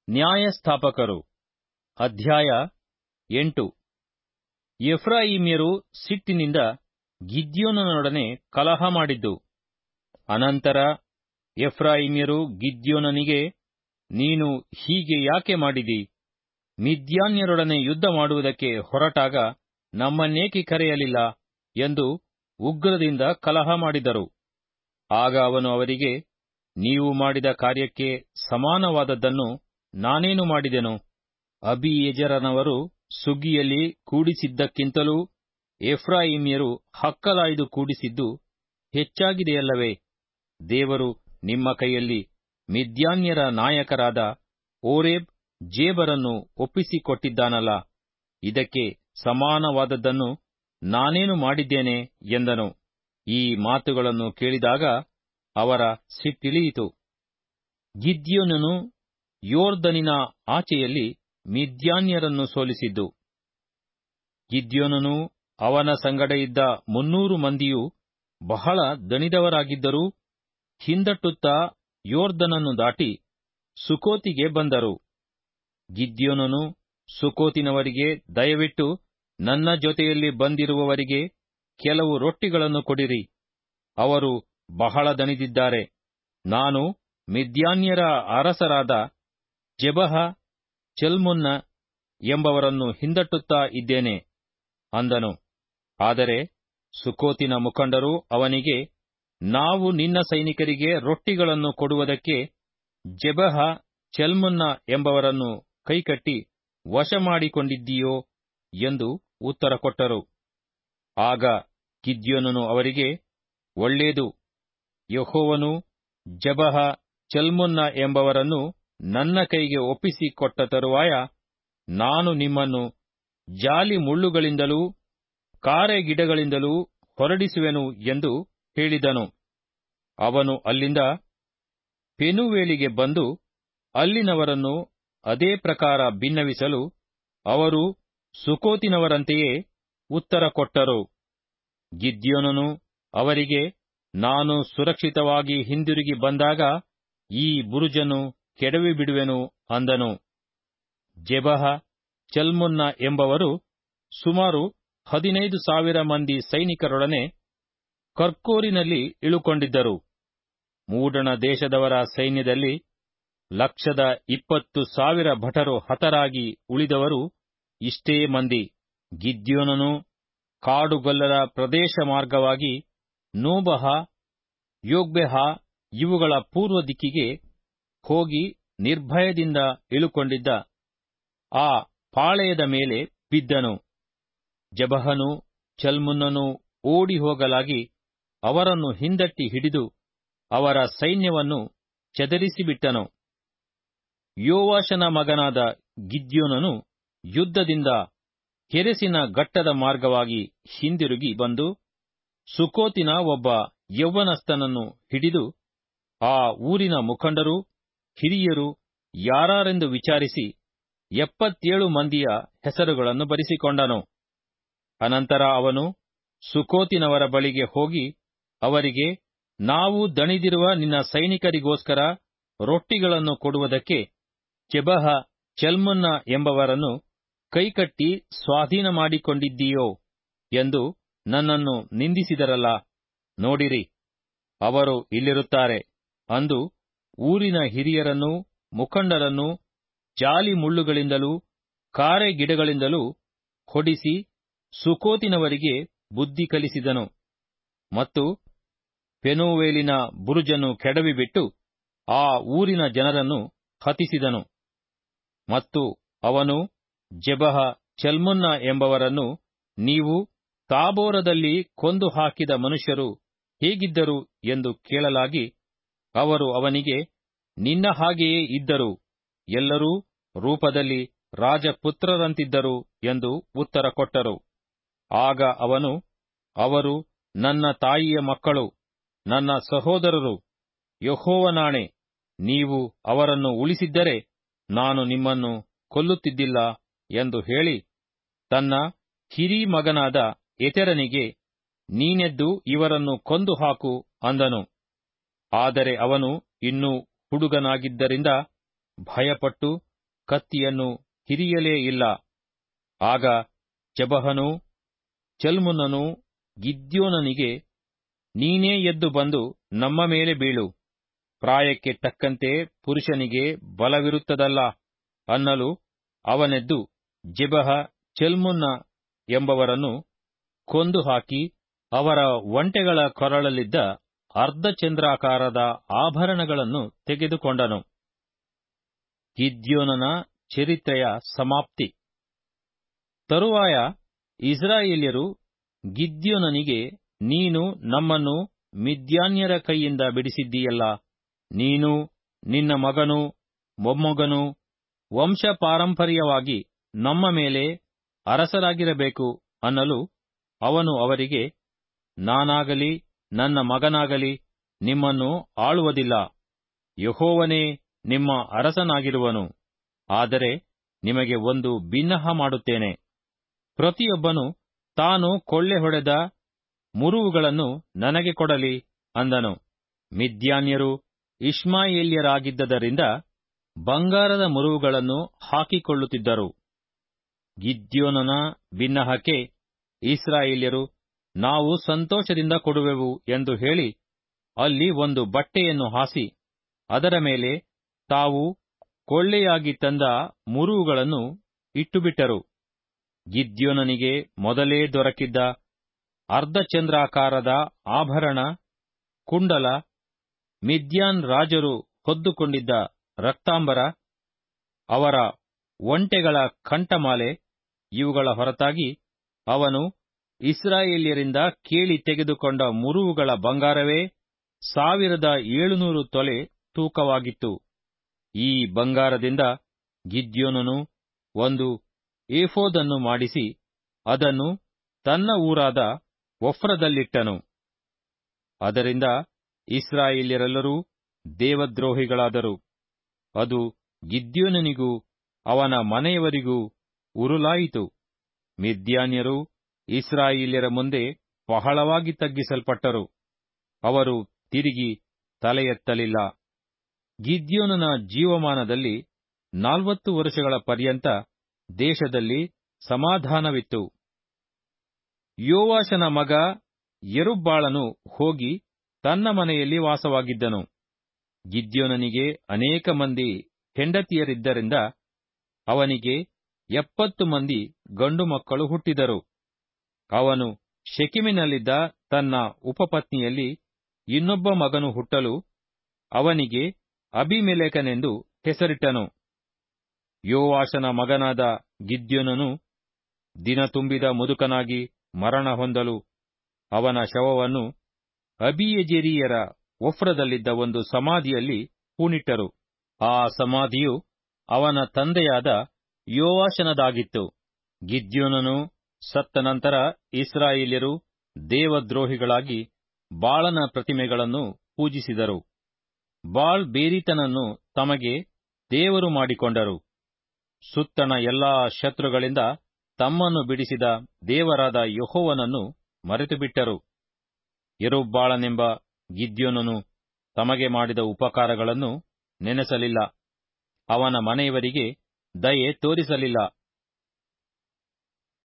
ನ್ಯಾಯಸ್ಥಾಪಕರು ಅಧ್ಯಾಯ ಎಂಟು ಎಫ್ರಾಯಿಮ್ಯರು ಸಿಟ್ಟಿನಿಂದ ಗಿದ್ಯೋನನೊಡನೆ ಕಲಹ ಮಾಡಿದ್ದು ಅನಂತರ ಎಫ್ರಾಯಿಮ್ಯರು ಗಿದ್ಯೋನನಿಗೆ ನೀನು ಹೀಗೆ ಯಾಕೆ ಮಾಡಿದಿ ಮಿದ್ಯಾನ್ಯರೊಡನೆ ಯುದ್ಧ ಮಾಡುವುದಕ್ಕೆ ಹೊರಟಾಗ ನಮ್ಮನ್ನೇಕೆ ಕರೆಯಲಿಲ್ಲ ಎಂದು ಉಗ್ರದಿಂದ ಕಲಹ ಮಾಡಿದರು ಆಗ ಅವನು ಅವರಿಗೆ ನೀವು ಮಾಡಿದ ಕಾರ್ಯಕ್ಕೆ ಸಮಾನವಾದದ್ದನ್ನು ನಾನೇನು ಮಾಡಿದೆನು ಅಬಿಯೆಜರನವರು ಸುಗ್ಗಿಯಲ್ಲಿ ಕೂಡಿಸಿದ್ದಕ್ಕಿಂತಲೂ ಎಫ್ರಾಯಿಮ್ಯರು ಹಕ್ಕಲಾಯ್ದು ಕೂಡಿಸಿದ್ದು ಹೆಚ್ಚಾಗಿದೆಯಲ್ಲವೇ ದೇವರು ನಿಮ್ಮ ಕೈಯಲ್ಲಿ ಮಿದ್ಯಾನ್ಯರ ನಾಯಕರಾದ ಓರೇಬ್ ಜೇಬರನ್ನು ಒಪ್ಪಿಸಿಕೊಟ್ಟಿದ್ದಾನಲ್ಲ ಇದಕ್ಕೆ ಸಮಾನವಾದದ್ದನ್ನು ನಾನೇನು ಮಾಡಿದ್ದೇನೆ ಎಂದನು ಈ ಮಾತುಗಳನ್ನು ಕೇಳಿದಾಗ ಅವರ ಸಿಟ್ಟಿಳಿಯಿತು ಗಿದ್ಯೋನನು ಯೋರ್ದನಿನ ಆಚೆಯಲ್ಲಿ ಮಿದ್ಯಾನ್ಯರನ್ನು ಸೋಲಿಸಿದ್ದು ಗಿದ್ಯೋನನು ಅವನ ಸಂಗಡ ಇದ್ದ ಮುನ್ನೂರು ಮಂದಿಯು ಬಹಳ ದಣಿದವರಾಗಿದ್ದರೂ ಹಿಂದಟ್ಟುತ್ತಾ ಯೋರ್ದನನ್ನು ದಾಟಿ ಸುಕೋತಿಗೆ ಬಂದರು ಗಿದ್ಯೋನನು ಸುಕೋತಿನವರಿಗೆ ದಯವಿಟ್ಟು ನನ್ನ ಜೊತೆಯಲ್ಲಿ ಬಂದಿರುವವರಿಗೆ ಕೆಲವು ರೊಟ್ಟಿಗಳನ್ನು ಕೊಡಿರಿ ಅವರು ಬಹಳ ದಣಿದಿದ್ದಾರೆ ನಾನು ಮಿದ್ಯಾನ್ಯರ ಅರಸರಾದ ಜೆಬಹ ಚಲ್ಮುನ್ನ ಎಂಬವರನ್ನು ಹಿಂದಟ್ಟುತ್ತಾ ಇದ್ದೇನೆ ಅಂದನು ಆದರೆ ಸುಕೋತಿನ ಮುಖಂಡರು ಅವನಿಗೆ ನಾವು ನಿನ್ನ ಸೈನಿಕರಿಗೆ ರೊಟ್ಟಿಗಳನ್ನು ಕೊಡುವುದಕ್ಕೆ ಜೆಬಹ ಚಲ್ಮುನ್ನ ಎಂಬವರನ್ನು ಕೈಕಟ್ಟಿ ವಶ ಮಾಡಿಕೊಂಡಿದ್ದೀಯೋ ಎಂದು ಉತ್ತರ ಕೊಟ್ಟರು ಆಗ ಗಿದ್ಯೋನನು ಅವರಿಗೆ ಒಳ್ಳೇದು ಯಹೋವನು ಜಬಹ ಚಲ್ಮುನ್ನ ಎಂಬವರನ್ನು ನನ್ನ ಕೈಗೆ ಒಪ್ಪಿಸಿಕೊಟ್ಟ ತರುವಾಯ ನಾನು ನಿಮ್ಮನ್ನು ಜಾಲಿ ಮುಳ್ಳುಗಳಿಂದಲೂ ಕಾರೆಗಿಡಗಳಿಂದಲೂ ಹೊರಡಿಸುವೆನು ಎಂದು ಹೇಳಿದನು ಅವನು ಅಲ್ಲಿಂದ ಪೆನುವೇಲಿಗೆ ಬಂದು ಅಲ್ಲಿನವರನ್ನು ಅದೇ ಪ್ರಕಾರ ಭಿನ್ನವಿಸಲು ಅವರು ಸುಕೋತಿನವರಂತೆಯೇ ಉತ್ತರ ಕೊಟ್ಟರು ಗಿದ್ಯೋನನು ಅವರಿಗೆ ನಾನು ಸುರಕ್ಷಿತವಾಗಿ ಹಿಂದಿರುಗಿ ಬಂದಾಗ ಈ ಬುರುಜನ್ನು ಕೆಡವಿಬಿಡುವೆನು ಅಂದನು ಜೆಬಹ ಚಲ್ಮುನ್ನ ಎಂಬವರು ಸುಮಾರು ಹದಿನೈದು ಸಾವಿರ ಮಂದಿ ಸೈನಿಕರೊಡನೆ ಕರ್ಕೋರಿನಲ್ಲಿ ಇಳುಕೊಂಡಿದ್ದರು ಮೂಡಣ ದೇಶದವರ ಸೈನ್ಯದಲ್ಲಿ ಲಕ್ಷದ ಇಪ್ಪತ್ತು ಸಾವಿರ ಭಟರು ಹತರಾಗಿ ಉಳಿದವರು ಇಷ್ಟೇ ಮಂದಿ ಗಿದ್ಯೋನನು ಕಾಡುಗೊಲ್ಲರ ಪ್ರದೇಶ ಮಾರ್ಗವಾಗಿ ನೋಬಹ ಯೋಗ್ಬೆಹ ಇವುಗಳ ಪೂರ್ವ ದಿಕ್ಕಿಗೆ ಹೋಗಿ ನಿರ್ಭಯದಿಂದ ಇಳುಕೊಂಡಿದ್ದ ಆ ಪಾಳೆಯದ ಮೇಲೆ ಬಿದ್ದನು ಜಬಹನು ಚಲ್ಮುನ್ನನು ಓಡಿ ಹೋಗಲಾಗಿ ಅವರನ್ನು ಹಿಂದಟ್ಟಿ ಹಿಡಿದು ಅವರ ಸೈನ್ಯವನ್ನು ಚದರಿಸಿಬಿಟ್ಟನು ಯೋವಾಷನ ಮಗನಾದ ಗಿದ್ಯೋನನು ಯುದ್ಧದಿಂದ ಹೆರೆಸಿನ ಘಟ್ಟದ ಮಾರ್ಗವಾಗಿ ಹಿಂದಿರುಗಿ ಬಂದು ಸುಕೋತಿನ ಒಬ್ಬ ಯೌವನಸ್ಥನನ್ನು ಹಿಡಿದು ಆ ಊರಿನ ಮುಖಂಡರು ಹಿರಿಯರು ಯಾರೆಂದು ವಿಚಾರಿಸಿ ಎಪ್ಪತ್ತೇಳು ಮಂದಿಯ ಹೆಸರುಗಳನ್ನು ಬರೆಸಿಕೊಂಡನು ಅನಂತರ ಅವನು ಸುಕೋತಿನವರ ಬಳಿಗೆ ಹೋಗಿ ಅವರಿಗೆ ನಾವು ದಣಿದಿರುವ ನಿನ್ನ ಸೈನಿಕರಿಗೋಸ್ಕರ ರೊಟ್ಟಿಗಳನ್ನು ಕೊಡುವುದಕ್ಕೆ ಚೆಬಹ ಚಲ್ಮುನ್ನ ಎಂಬವರನ್ನು ಕೈಕಟ್ಟಿ ಸ್ವಾಧೀನ ಮಾಡಿಕೊಂಡಿದ್ದೀಯೋ ಎಂದು ನನ್ನನ್ನು ನಿಂದಿಸಿದರಲ್ಲ ನೋಡಿರಿ ಅವರು ಇಲ್ಲಿರುತ್ತಾರೆ ಅಂದು ಊರಿನ ಹಿರಿಯರನ್ನೂ ಮುಖಂಡರನ್ನೂ ಜಾಲಿ ಮುಳ್ಳುಗಳಿಂದಲೂ ಕಾರೆ ಗಿಡಗಳಿಂದಲೂ ಹೊಡಿಸಿ ಸುಕೋತಿನವರಿಗೆ ಬುದ್ಧಿ ಕಲಿಸಿದನು ಮತ್ತು ಪೆನೋವೇಲಿನ ಬುರುಜನ್ನು ಕೆಡವಿಬಿಟ್ಟು ಆ ಊರಿನ ಜನರನ್ನು ಹತಿಸಿದನು ಮತ್ತು ಅವನು ಜೆಬಹ ಚಲ್ಮುನ್ನ ಎಂಬವರನ್ನು ನೀವು ತಾಬೋರದಲ್ಲಿ ಕೊಂದು ಹಾಕಿದ ಮನುಷ್ಯರು ಹೇಗಿದ್ದರು ಎಂದು ಕೇಳಲಾಗಿ ಅವರು ಅವನಿಗೆ ನಿನ್ನ ಹಾಗೆಯೇ ಇದ್ದರು ಎಲ್ಲರೂ ರೂಪದಲ್ಲಿ ರಾಜಪುತ್ರರಂತಿದ್ದರು ಎಂದು ಉತ್ತರ ಕೊಟ್ಟರು ಆಗ ಅವನು ಅವರು ನನ್ನ ತಾಯಿಯ ಮಕ್ಕಳು ನನ್ನ ಸಹೋದರರು ಯಹೋವನಾಣೆ ನೀವು ಅವರನ್ನು ಉಳಿಸಿದ್ದರೆ ನಾನು ನಿಮ್ಮನ್ನು ಕೊಲ್ಲುತ್ತಿದ್ದಿಲ್ಲ ಎಂದು ಹೇಳಿ ತನ್ನ ಹಿರೀ ಮಗನಾದ ಎತೆರನಿಗೆ ನೀನೆದ್ದು ಇವರನ್ನು ಕೊಂದು ಹಾಕು ಅಂದನು ಆದರೆ ಅವನು ಇನ್ನೂ ಹುಡುಗನಾಗಿದ್ದರಿಂದ ಭಯಪಟ್ಟು ಕತ್ತಿಯನ್ನು ಹಿರಿಯಲೇ ಇಲ್ಲ ಆಗ ಜಬಹನು ಚಲ್ಮುನ್ನನು ಗಿದ್ಯೋನನಿಗೆ ನೀನೇ ಎದ್ದು ಬಂದು ನಮ್ಮ ಮೇಲೆ ಬೀಳು ಪ್ರಾಯಕ್ಕೆ ತಕ್ಕಂತೆ ಪುರುಷನಿಗೆ ಬಲವಿರುತ್ತದಲ್ಲ ಅನ್ನಲು ಅವನೆದ್ದು ಜೆಬಹ ಚೆಲ್ಮುನ್ನ ಎಂಬವರನ್ನು ಕೊಂದು ಹಾಕಿ ಅವರ ಒಂಟೆಗಳ ಕೊರಳಲ್ಲಿದ್ದ ಅರ್ಧಚಂದ್ರಾಕಾರದ ಆಭರಣಗಳನ್ನು ತೆಗೆದುಕೊಂಡನು ಗಿದ್ಯೋನನ ಚರಿತ್ರೆಯ ಸಮಾಪ್ತಿ ತರುವಾಯ ಇಸ್ರಾಯೇಲ್ಯರು ಗಿದ್ಯೋನನಿಗೆ ನೀನು ನಮ್ಮನ್ನು ಮಿದ್ಯಾನ್ಯರ ಕೈಯಿಂದ ಬಿಡಿಸಿದ್ದೀಯಲ್ಲ ನೀನು ನಿನ್ನ ಮಗನು ಮೊಮ್ಮಗನು ವಂಶ ಪಾರಂಪರ್ಯವಾಗಿ ನಮ್ಮ ಮೇಲೆ ಅರಸರಾಗಿರಬೇಕು ಅನ್ನಲು ಅವನು ಅವರಿಗೆ ನಾನಾಗಲಿ ನನ್ನ ಮಗನಾಗಲಿ ನಿಮ್ಮನ್ನು ಆಳುವುದಿಲ್ಲ ಯಹೋವನೇ ನಿಮ್ಮ ಅರಸನಾಗಿರುವನು ಆದರೆ ನಿಮಗೆ ಒಂದು ಬಿನ್ನಹ ಮಾಡುತ್ತೇನೆ ಪ್ರತಿಯೊಬ್ಬನು ತಾನು ಕೊಳ್ಳೆ ಹೊಡೆದ ಮುರುವುಗಳನ್ನು ನನಗೆ ಕೊಡಲಿ ಅಂದನು ಮಿದ್ಯಾನ್ಯರು ಇಷ್ಮಾಯೇಲ್ಯರಾಗಿದ್ದರಿಂದ ಬಂಗಾರದ ಮುರುವುಗಳನ್ನು ಹಾಕಿಕೊಳ್ಳುತ್ತಿದ್ದರು ಗಿದ್ಯೋನನ ಬಿನ್ನಹಕ್ಕೆ ಇಸ್ರಾಯೇಲ್ಯರು ನಾವು ಸಂತೋಷದಿಂದ ಕೊಡುವೆವು ಎಂದು ಹೇಳಿ ಅಲ್ಲಿ ಒಂದು ಬಟ್ಟೆಯನ್ನು ಹಾಸಿ ಅದರ ಮೇಲೆ ತಾವು ಕೊಳ್ಳೆಯಾಗಿ ತಂದ ಮುರುವುಗಳನ್ನು ಇಟ್ಟುಬಿಟ್ಟರು ಗಿದ್ಯೋನನಿಗೆ ಮೊದಲೇ ದೊರಕಿದ್ದ ಅರ್ಧಚಂದ್ರಾಕಾರದ ಆಭರಣ ಕುಂಡಲ ಮಿದ್ಯಾನ್ ರಾಜರು ಹೊದ್ದುಕೊಂಡಿದ್ದ ರಕ್ತಾಂಬರ ಅವರ ಒಂಟೆಗಳ ಕಂಠಮಾಲೆ ಇವುಗಳ ಹೊರತಾಗಿ ಅವನು ಇಸ್ರಾಯೇಲ್ಯರಿಂದ ಕೇಳಿ ತೆಗೆದುಕೊಂಡ ಮುರುವುಗಳ ಬಂಗಾರವೇ ಸಾವಿರದ ಏಳುನೂರು ತೊಲೆ ತೂಕವಾಗಿತ್ತು ಈ ಬಂಗಾರದಿಂದ ಗಿದ್ಯೋನನು ಒಂದು ಏಫೋದನ್ನು ಮಾಡಿಸಿ ಅದನ್ನು ತನ್ನ ಊರಾದ ಒಫ್ರದಲ್ಲಿಟ್ಟನು ಅದರಿಂದ ಇಸ್ರಾಯೇಲ್ಯರೆಲ್ಲರೂ ದೇವದ್ರೋಹಿಗಳಾದರು ಅದು ಗಿದ್ಯೋನನಿಗೂ ಅವನ ಮನೆಯವರಿಗೂ ಉರುಲಾಯಿತು ಮಿದ್ಯಾನ್ಯರು ಇಸ್ರಾಯೇಲ್ಯರ ಮುಂದೆ ಬಹಳವಾಗಿ ತಗ್ಗಿಸಲ್ಪಟ್ಟರು ಅವರು ತಿರುಗಿ ತಲೆಯೆತ್ತಲಿಲ್ಲ ಗಿದ್ಯೋನನ ಜೀವಮಾನದಲ್ಲಿ ನಾಲ್ವತ್ತು ವರ್ಷಗಳ ಪರ್ಯಂತ ದೇಶದಲ್ಲಿ ಸಮಾಧಾನವಿತ್ತು ಯೋವಾಷನ ಮಗ ಯರುಬ್ಬಾಳನು ಹೋಗಿ ತನ್ನ ಮನೆಯಲ್ಲಿ ವಾಸವಾಗಿದ್ದನು ಗಿದ್ಯೋನನಿಗೆ ಅನೇಕ ಮಂದಿ ಹೆಂಡತಿಯರಿದ್ದರಿಂದ ಅವನಿಗೆ ಎಪ್ಪತ್ತು ಮಂದಿ ಗಂಡು ಮಕ್ಕಳು ಹುಟ್ಟಿದರು ಅವನು ಶೆಕಿಮಿನಲ್ಲಿದ್ದ ತನ್ನ ಉಪಪತ್ನಿಯಲ್ಲಿ ಇನ್ನೊಬ್ಬ ಮಗನು ಹುಟ್ಟಲು ಅವನಿಗೆ ಅಬಿಮೆಲೆಕನೆಂದು ಹೆಸರಿಟ್ಟನು ಯೋವಾಷನ ಮಗನಾದ ಗಿದ್ಯೋನನು ದಿನ ತುಂಬಿದ ಮುದುಕನಾಗಿ ಮರಣ ಹೊಂದಲು ಅವನ ಶವವನ್ನು ಅಬಿಯಜೆರಿಯರ ಒಫ್ರದಲ್ಲಿದ್ದ ಒಂದು ಸಮಾಧಿಯಲ್ಲಿ ಹೂಣಿಟ್ಟರು ಆ ಸಮಾಧಿಯು ಅವನ ತಂದೆಯಾದ ಯೋವಾಷನದಾಗಿತ್ತು ಗಿದ್ಯೋನನು ಸತ್ತ ನಂತರ ಇಸ್ರಾಯೇಲ್ಯರು ದೇವದ್ರೋಹಿಗಳಾಗಿ ಬಾಳನ ಪ್ರತಿಮೆಗಳನ್ನು ಪೂಜಿಸಿದರು ಬಾಳ್ ಬೇರಿತನನ್ನು ತಮಗೆ ದೇವರು ಮಾಡಿಕೊಂಡರು ಸುತ್ತಣ ಎಲ್ಲಾ ಶತ್ರುಗಳಿಂದ ತಮ್ಮನ್ನು ಬಿಡಿಸಿದ ದೇವರಾದ ಯಹೋವನನ್ನು ಮರೆತುಬಿಟ್ಟರು ಯರುಬ್ಬಾಳನೆಂಬ ಗಿದ್ಯೋನನು ತಮಗೆ ಮಾಡಿದ ಉಪಕಾರಗಳನ್ನು ನೆನೆಸಲಿಲ್ಲ ಅವನ ಮನೆಯವರಿಗೆ ದಯೆ ತೋರಿಸಲಿಲ್ಲ